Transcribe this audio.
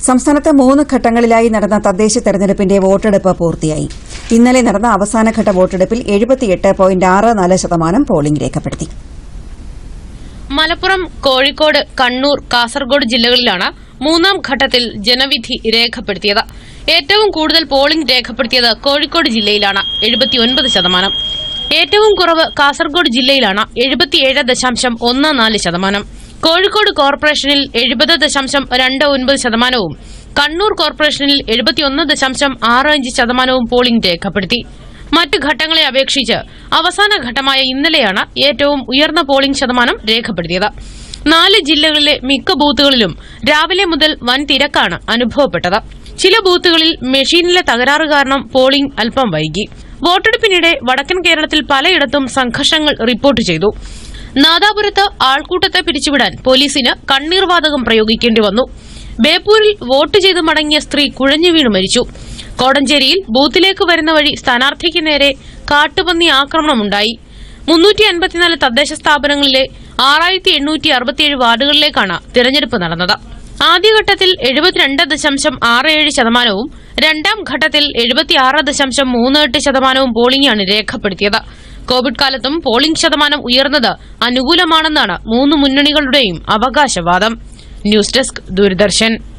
സംസ്ഥാനത്ത് മൂന്ന് ഘട്ടങ്ങളിലായി നടന്ന തദ്ദേശ തെരഞ്ഞെടുപ്പിന്റെ വോട്ടെടുപ്പ് പൂർത്തിയായി ഇന്നലെ നടന്ന അവസാനഘട്ട വോട്ടെടുപ്പിൽ എഴുപത്തിയെട്ട് പോയിന്റ് ആറ് നാല് ശതമാനം പോളിംഗ് രേഖപ്പെടുത്തി മലപ്പുറം കോഴിക്കോട് കണ്ണൂർ കാസർഗോഡ് ജില്ലകളിലാണ് മൂന്നാം ഘട്ടത്തിൽ ജനവിധി രേഖപ്പെടുത്തിയത് ഏറ്റവും കൂടുതൽ പോളിംഗ് രേഖപ്പെടുത്തിയത് കോഴിക്കോട് ജില്ലയിലാണ് എഴുപത്തിയൊൻപത് ശതമാനം ഏറ്റവും കുറവ് കാസർഗോഡ് ജില്ലയിലാണ് എഴുപത്തിയേഴ് ദശാംശം ഒന്ന് നാല് ശതമാനം കോഴിക്കോട് കോർപ്പറേഷനിൽ എഴുപത് ദശാംശം രണ്ട് ഒൻപത് ശതമാനവും കണ്ണൂർ കോർപ്പറേഷനിൽ എഴുപത്തിയൊന്ന് ദശാംശം ആറ് അഞ്ച് ശതമാനവും പോളിംഗ് രേഖപ്പെടുത്തി മറ്റ് ഘട്ടങ്ങളെ അപേക്ഷിച്ച് അവസാന ഘട്ടമായ ഇന്നലെയാണ് ഏറ്റവും ഉയർന്ന പോളിംഗ് ശതമാനം രേഖപ്പെടുത്തിയത് നാല് ജില്ലകളിലെ മിക്ക ബൂത്തുകളിലും രാവിലെ മുതൽ വൻ തിരക്കാണ് അനുഭവപ്പെട്ടത് ചില ബൂത്തുകളിൽ മെഷീനിലെ തകരാറ് കാരണം പോളിംഗ് അല്പം വൈകി വോട്ടെടുപ്പിനിടെ വടക്കൻ കേരളത്തിൽ പലയിടത്തും സംഘർഷങ്ങൾ റിപ്പോർട്ട് ചെയ്തു നാദാപുരത്ത് ആൾക്കൂട്ടത്തെ പിരിച്ചുവിടാൻ പോലീസിന് കണ്ണീർവാതകം പ്രയോഗിക്കേണ്ടി വന്നു ബേപ്പൂരിൽ വോട്ട് ചെയ്ത് മടങ്ങിയ സ്ത്രീ കുഴഞ്ഞു വീണ് മരിച്ചു കോടഞ്ചേരിയിൽ ബൂത്തിലേക്ക് വരുന്ന വഴി സ്ഥാനാർത്ഥിക്ക് നേരെ കാട്ടുപന്നി ആക്രമണമുണ്ടായി മുന്നൂറ്റി അൻപത്തിനാല് തദ്ദേശ സ്ഥാപനങ്ങളിലെ ആറായിരത്തി എണ്ണൂറ്റി അറുപത്തിയേഴ് വാർഡുകളിലേക്കാണ് തിരഞ്ഞെടുപ്പ് നടന്നത് ആദ്യഘട്ടത്തിൽ എഴുപത്തിരണ്ട് ദശാംശം ആറ് ഏഴ് ശതമാനവും രണ്ടാം ഘട്ടത്തിൽ എഴുപത്തിയാറ് ദശാംശം മൂന്ന് എട്ട് ശതമാനവും പോളിംഗാണ് രേഖപ്പെടുത്തിയത് കോവിഡ് കാലത്തും പോളിംഗ് ശതമാനം ഉയർന്നത് അനുകൂലമാണെന്നാണ് മൂന്ന് മുന്നണികളുടെയും അവകാശവാദം ന്യൂസ് ഡെസ്ക് ദൂരദർശൻ